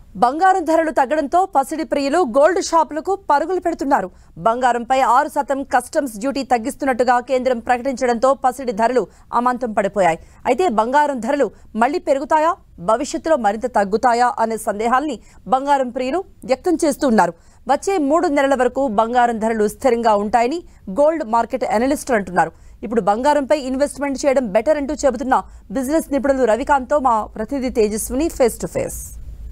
బంగారం ధరలు తగ్గడంతో పసిడి ప్రియులు గోల్డ్ షాపులకు పరుగులు పెడుతున్నారు బంగారంపై ఆరు శాతం కస్టమ్స్ డ్యూటీ తగ్గిస్తున్నట్టుగా కేంద్రం ప్రకటించడంతో పసిడి ధరలు అమాంతం పడిపోయాయి అయితే బంగారం ధరలు మళ్లీ పెరుగుతాయా భవిష్యత్తులో మరింత తగ్గుతాయా అనే సందేహాల్ని బంగారం ప్రియులు వ్యక్తం చేస్తున్నారు వచ్చే మూడు నెలల వరకు బంగారం ధరలు స్థిరంగా ఉంటాయని గోల్డ్ మార్కెట్ అనలిస్టులు అంటున్నారు ఇప్పుడు బంగారంపై ఇన్వెస్ట్మెంట్ చేయడం బెటర్ అంటూ చెబుతున్న బిజినెస్ నిపుణులు రవికాంత్తో మా ప్రతినిధి తేజస్విని ఫేస్ టు ఫేస్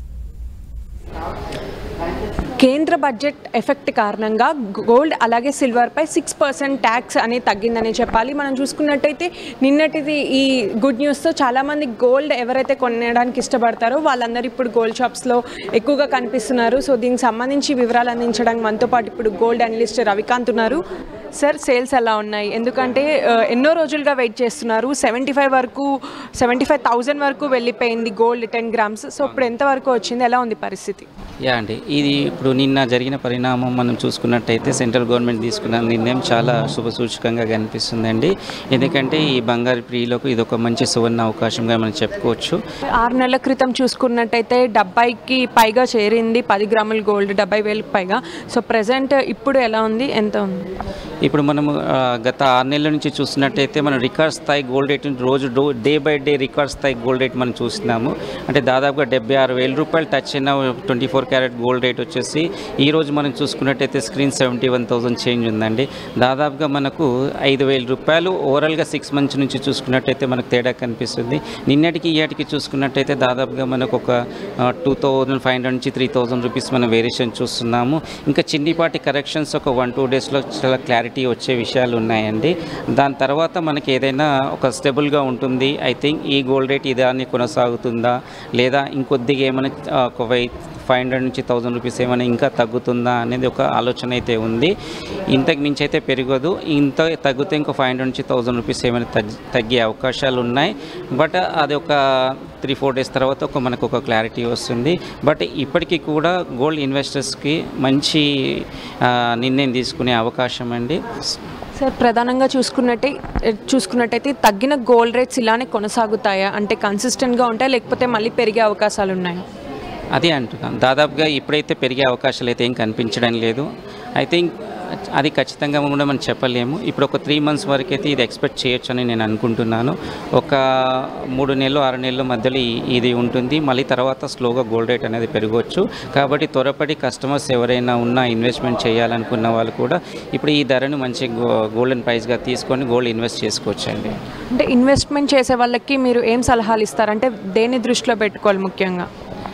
కేంద్ర బడ్జెట్ ఎఫెక్ట్ కారణంగా గోల్డ్ అలాగే సిల్వర్పై సిక్స్ పర్సెంట్ ట్యాక్స్ అనేది తగ్గిందని చెప్పాలి మనం చూసుకున్నట్టయితే నిన్నటిది ఈ గుడ్ న్యూస్తో చాలామంది గోల్డ్ ఎవరైతే కొనడానికి ఇష్టపడతారో వాళ్ళందరూ ఇప్పుడు గోల్డ్ షాప్స్లో ఎక్కువగా కనిపిస్తున్నారు సో దీనికి సంబంధించి వివరాలు అందించడానికి మనతో పాటు ఇప్పుడు గోల్డ్ అనలిస్ట్ రవికాంత్ ఉన్నారు సార్ సేల్స్ ఎలా ఉన్నాయి ఎందుకంటే ఆ, ఎన్నో రోజులుగా వెయిట్ చేస్తున్నారు సెవెంటీ ఫైవ్ వరకు సెవెంటీ ఫైవ్ థౌజండ్ వరకు వెళ్ళిపోయింది గోల్డ్ టెన్ గ్రామ్స్ సో ఇప్పుడు ఎంతవరకు వచ్చింది ఎలా ఉంది పరిస్థితి యా అండి ఇది ఇప్పుడు నిన్న జరిగిన పరిణామం మనం చూసుకున్నట్టయితే సెంట్రల్ గవర్నమెంట్ తీసుకున్న నిర్ణయం చాలా శుభసూచకంగా కనిపిస్తుందండి ఎందుకంటే ఈ బంగారు ప్రియులకు ఇది ఒక మంచి సువర్ణ అవకాశంగా మనం చెప్పుకోవచ్చు ఆరు నెలల క్రితం చూసుకున్నట్టయితే డెబ్బైకి పైగా చేరింది పది గ్రాముల గోల్డ్ డెబ్బై వేలకు పైగా సో ప్రజెంట్ ఇప్పుడు ఎలా ఉంది ఎంత ఉంది ఇప్పుడు మనము ఆ, గత ఆరు నెలల నుంచి చూసినట్టయితే మనం రికార్డ్ స్థాయి గోల్డ్ రేట్ రోజు డో డే బై డే రికార్డ్ స్థాయి గోల్డ్ రేట్ మనం చూస్తున్నాము అంటే దాదాపుగా డెబ్బై ఆరు వేల రూపాయలు టచ్ అయిన twenty four carat gold rate వచ్చేసి ఈ రోజు మనం చూసుకున్నట్టయితే screen seventy one thousand change ఉందండి దాదాపుగా మనకు ఐదు వేల రూపాయలు ఓవరాల్గా సిక్స్ మంత్స్ నుంచి చూసుకున్నట్టయితే మనకు తేడా కనిపిస్తుంది నిన్నటికి ఈయాటికి చూసుకున్నట్టయితే దాదాపుగా మనకు ఒక టూ థౌజండ్ ఫైవ్ హండ్రెడ్ నుంచి త్రీ థౌజండ్ రూపీస్ మనం వేరియేషన్ చూస్తున్నాము ఇంకా చిన్నిపాటి కరెక్షన్స్ ఒక వన్ టూ డేస్లో చాలా క్లారిటీ వచ్చే విషయాలు ఉన్నాయండి దాని తర్వాత మనకి ఏదైనా ఒక స్టెబుల్గా ఉంటుంది ఐ థింక్ ఈ గోల్డ్ రేట్ ఇదాన్ని కొనసాగుతుందా లేదా ఇంకొద్దిగా ఏమైనా ఆ, ఒక వై ఫైవ్ హండ్రెడ్ నుంచి థౌజండ్ రూపీస్ ఏమైనా ఇంకా తగ్గుతుందా అనేది ఒక ఆలోచన అయితే ఉంది ఇంతకు మించి అయితే పెరగదు ఇంత తగ్గితే ఇంకో ఫైవ్ హండ్రెడ్ నుంచి థౌజండ్ రూపీస్ ఏమైనా తగ్గి తగ్గే అవకాశాలు ఉన్నాయి బట్ అది ఒక త్రీ ఫోర్ డేస్ తర్వాత ఒక మనకు ఒక క్లారిటీ వస్తుంది బట్ ఇప్పటికీ కూడా గోల్డ్ ఇన్వెస్టర్స్కి మంచి ఆ, నిర్ణయం తీసుకునే అవకాశం అండి సార్ ప్రధానంగా చూసుకున్నట్టే చూసుకున్నట్టయితే తగ్గిన గోల్డ్ రేట్స్ ఇలానే కొనసాగుతాయా అంటే కన్సిస్టెంట్గా ఉంటాయా లేకపోతే మళ్ళీ పెరిగే అవకాశాలు ఉన్నాయా అదే అంటున్నాను దాదాపుగా ఇప్పుడైతే పెరిగే అవకాశాలు అయితే ఏం కనిపించడం లేదు ఐ థింక్ అది ఖచ్చితంగా కూడా మనం చెప్పలేము ఇప్పుడు ఒక త్రీ మంత్స్ వరకు అయితే ఇది ఎక్స్పెక్ట్ చేయొచ్చు అని నేను అనుకుంటున్నాను ఒక మూడు నెలలు ఆరు నెలల మధ్యలో ఈ- ఇది ఉంటుంది మళ్ళీ తర్వాత స్లోగా గోల్డ్ రేట్ అనేది పెరగవచ్చు కాబట్టి త్వరపడి కస్టమర్స్ ఎవరైనా ఉన్నా ఇన్వెస్ట్మెంట్ చేయాలనుకున్న వాళ్ళు కూడా ఇప్పుడు ఈ ధరను మంచి గోల్డెన్ ప్రైస్గా తీసుకొని గోల్డ్ ఇన్వెస్ట్ చేసుకోవచ్చండి అంటే ఇన్వెస్ట్మెంట్ చేసే వాళ్ళకి మీరు ఏం సలహాలు ఇస్తారంటే దేన్ని దృష్టిలో పెట్టుకోవాలి ముఖ్యంగా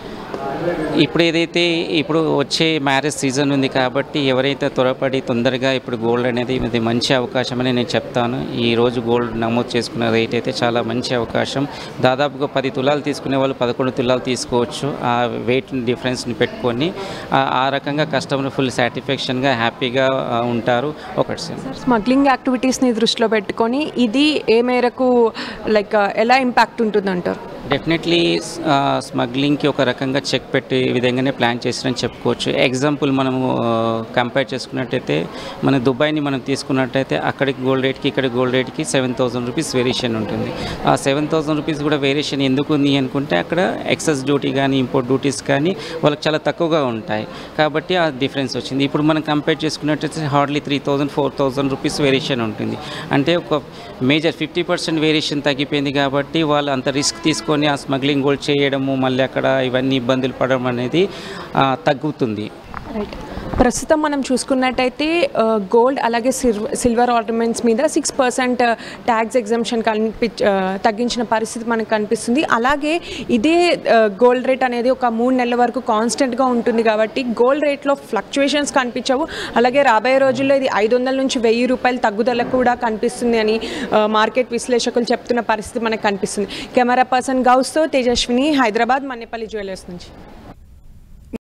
ఇప్పుడు ఏదైతే ఇప్పుడు వచ్చే మ్యారేజ్ సీజన్ ఉంది కాబట్టి ఎవరైతే త్వరపడి తొందరగా ఇప్పుడు గోల్డ్ అనేది ఇది మంచి అవకాశం అని నేను చెప్తాను ఈ రోజు గోల్డ్ నమోదు చేసుకున్న రేట్ అయితే చాలా మంచి అవకాశం దాదాపుగా పది తులాలు తీసుకునే వాళ్ళు పదకొండు తులాలు తీసుకోవచ్చు ఆ వెయిట్ డిఫరెన్స్ని పెట్టుకొని ఆ- ఆ రకంగా కస్టమర్ ఫుల్ సాటిస్ఫాక్షన్గా హ్యాపీగా ఆ, ఉంటారు ఒకటి సార్ స్మగ్లింగ్ యాక్టివిటీస్ని దృష్టిలో పెట్టుకొని ఇది ఏ మేరకు లైక్ ఎలా ఇంపాక్ట్ ఉంటుందంటారు డెఫినెట్లీ స్మగ్లింగ్కి ఒక రకంగా చెక్ పెట్టి విధంగానే ప్లాన్ చేసిరని చెప్పుకోవచ్చు ఎగ్జాంపుల్ మనము కంపేర్ చేసుకున్నట్టయితే మన దుబాయ్ని మనం తీసుకున్నట్టయితే అక్కడికి గోల్డ్ రేట్కి ఇక్కడ గోల్డ్ రేట్కి సెవెన్ థౌసండ్ రూపీస్ వేరియేషన్ ఉంటుంది ఆ సెవెన్ థౌసండ్ రూపీస్ కూడా వేరియేషన్ ఎందుకు ఉంది అనుకుంటే అక్కడ ఎక్సెస్ డ్యూటీ కానీ ఇంపోర్ట్ డ్యూటీస్ కానీ వాళ్ళకి చాలా తక్కువగా ఉంటాయి కాబట్టి ఆ డిఫరెన్స్ వచ్చింది ఇప్పుడు మనం కంపేర్ చేసుకున్నట్టయితే hardly three thousand four thousand rupees variation ఉంటుంది అంటే ఒక మేజర్ ఫిఫ్టీ పర్సెంట్ వేరియేషన్ తగ్గిపోయింది కాబట్టి వాళ్ళు అంత రిస్క్ తీసుకొని ఆ స్మగ్లింగ్ గోల్డ్ చేయడము మళ్ళీ అక్కడ ఇవన్నీ ఇబ్బందులు పడడం అనేది ఆ, తగ్గుతుంది రైట్ ప్రస్తుతం మనం చూసుకున్నట్టయితే గోల్డ్ అలాగే సిల్వ సిల్వర్ ఆర్నమెంట్స్ మీద సిక్స్ పర్సెంట్ ట్యాక్స్ ఎగ్జామ్షన్ కనిపి ఆ, తగ్గించిన పరిస్థితి మనకు కనిపిస్తుంది అలాగే ఇదే గోల్డ్ రేట్ అనేది ఒక మూడు నెలల వరకు కాన్స్టెంట్గా ఉంటుంది కాబట్టి గోల్డ్ రేట్లో ఫ్లక్చుయేషన్స్ కనిపించవు అలాగే రాబోయే రోజుల్లో ఇది ఐదు వందల నుంచి వెయ్యి రూపాయలు తగ్గుదల కూడా కనిపిస్తుంది అని ఆ, మార్కెట్ విశ్లేషకులు చెప్తున్న పరిస్థితి మనకు కనిపిస్తుంది కెమెరా పర్సన్ గౌస్తో తేజస్విని హైదరాబాద్ మన్నేపల్లి జ్యువెలర్స్ నుంచి